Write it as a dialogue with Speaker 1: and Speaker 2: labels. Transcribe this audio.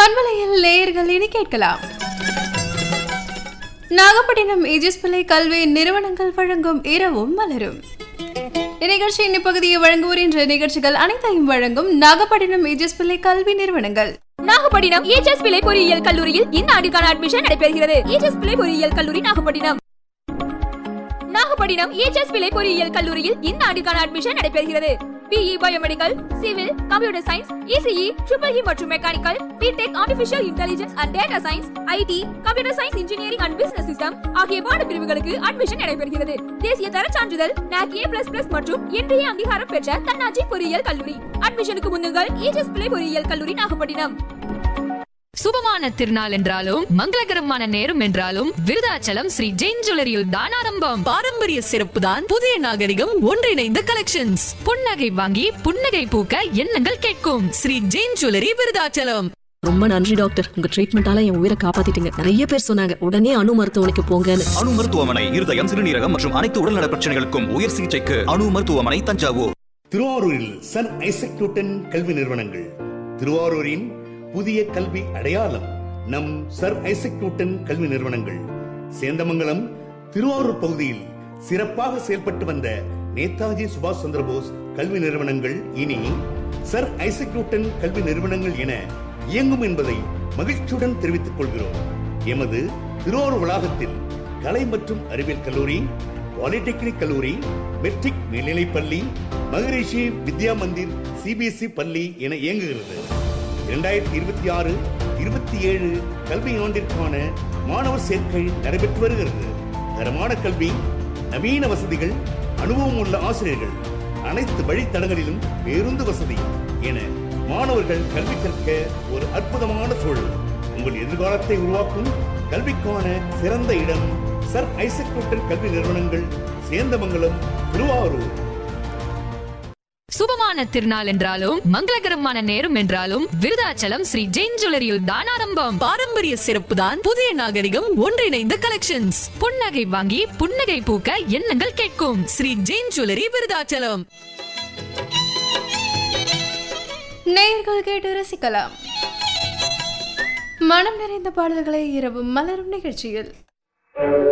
Speaker 1: பண்பலையில் நேயர்கள் இனி கேட்கலாம் நாகப்பட்டினம் ஏஜஸ் பிள்ளை கல்வி நிறுவனங்கள் வழங்கும் இரவும் மலரும் இந்நிகழ்ச்சியின் இப்பகுதியை வழங்குவோர் என்ற நிகழ்ச்சிகள் அனைத்தையும் வழங்கும் நாகப்பட்டினம் ஏஜஸ் பிள்ளை கல்வி நிறுவனங்கள்
Speaker 2: நாகப்பட்டினம் ஏஜஸ் பிள்ளை பொறியியல் கல்லூரியில் இந்த ஆண்டுக்கான அட்மிஷன் நடைபெறுகிறது ஏஜஸ் பிள்ளை பொறியியல் கல்லூரி நாகப்பட்டினம் நாகப்பட்டினம் ஏஜஸ் பிள்ளை பொறியியல் கல்லூரியில் இந்த ஆண்டுக்கான அட்மிஷன் நடைபெறுகிறது BE biomedical civil computer science ECE triple E மற்றும் mechanical BTech artificial intelligence and data science IT computer science engineering and business system ஆகிய பாடப்பிரிவுகளுக்கு அட்மிஷன் நடைபெறுகிறது தேசிய தர சான்றிதழ் NAC A++ மற்றும் இன்றைய அங்கீகாரம் பெற்ற தன்னாட்சி பொறியியல் கல்லூரி அட்மிஷனுக்கு முன்னுங்கள் ஏஜஸ் பிள்ளை பொறியியல் கல்லூரி நாகப்பட்டினம்
Speaker 3: சுபமான திருநாள் என்றாலும் மங்களகரமான நேரம் என்றாலும் விருதாச்சலம் ஸ்ரீ ஜெயின் ஜுவல்லரியில் தான் ஆரம்பம்
Speaker 4: பாரம்பரிய சிறப்பு தான் புதிய நாகரிகம் ஒன்றிணைந்த கலெக்ஷன்ஸ்
Speaker 3: புன்னகை வாங்கி புன்னகை பூக்க எண்ணங்கள் கேட்கும்
Speaker 4: ஸ்ரீ ஜெயின் ஜுவல்லரி விருதாச்சலம் ரொம்ப நன்றி டாக்டர் உங்க ட்ரீட்மெண்டால என் உயிரை காப்பாத்திட்டீங்க நிறைய பேர் சொன்னாங்க உடனே அணு மருத்துவமனைக்கு போங்கன்னு
Speaker 5: அணு மருத்துவமனை இருதயம் சிறுநீரகம் மற்றும் அனைத்து உடல்நல பிரச்சனைகளுக்கும் உயர் சிகிச்சைக்கு அணு மருத்துவமனை தஞ்சாவூர்
Speaker 6: திருவாரூரில் சன் ஐசக் நியூட்டன் கல்வி நிறுவனங்கள் திருவாரூரின் புதிய கல்வி அடையாளம் நம் சர் ஐசக் நியூட்டன் கல்வி நிறுவனங்கள் சேந்தமங்கலம் திருவாரூர் பகுதியில் சிறப்பாக செயல்பட்டு வந்த நேதாஜி சுபாஷ் சந்திரபோஸ் கல்வி நிறுவனங்கள் இனி சர் ஐசக் நியூட்டன் கல்வி நிறுவனங்கள் என இயங்கும் என்பதை மகிழ்ச்சியுடன் தெரிவித்துக் கொள்கிறோம் எமது திருவாரூர் வளாகத்தில் கலை மற்றும் அறிவியல் கல்லூரி பாலிடெக்னிக் கல்லூரி மெட்ரிக் மேல்நிலைப் பள்ளி மகரிஷி வித்யா மந்திர் சிபிஎஸ்இ பள்ளி என இயங்குகிறது இரண்டாயிரத்தி இருபத்தி ஆறு இருபத்தி ஏழு கல்வி ஆண்டிற்கான மாணவர் சேர்க்கை நடைபெற்று வருகிறது தரமான கல்வி நவீன வசதிகள் அனுபவம் உள்ள ஆசிரியர்கள் அனைத்து வழித்தடங்களிலும் பேருந்து வசதி என மாணவர்கள் கல்வி கற்க ஒரு அற்புதமான சூழல் உங்கள் எதிர்காலத்தை உருவாக்கும் கல்விக்கான சிறந்த இடம் சர் ஐசக் நியூட்டன் கல்வி நிறுவனங்கள் சேந்தமங்கலம் திருவாரூர்
Speaker 3: சுபமான திருநாள் என்றாலும் மங்களகரமான நேரம் என்றாலும் விருதாச்சலம் ஸ்ரீ ஜெயின் ஜுவல்லரியில் தான் ஆரம்பம்
Speaker 4: பாரம்பரிய சிறப்பு தான் புதிய நாகரிகம் ஒன்றிணைந்த கலெக்ஷன்ஸ்
Speaker 3: புன்னகை வாங்கி புன்னகை பூக்க எண்ணங்கள் கேட்கும்
Speaker 4: ஸ்ரீ ஜெயின் ஜுவல்லரி விருதாச்சலம்
Speaker 1: நேயர்கள் கேட்டு ரசிக்கலாம் மனம் நிறைந்த பாடல்களை இரவு மலரும் நிகழ்ச்சியில்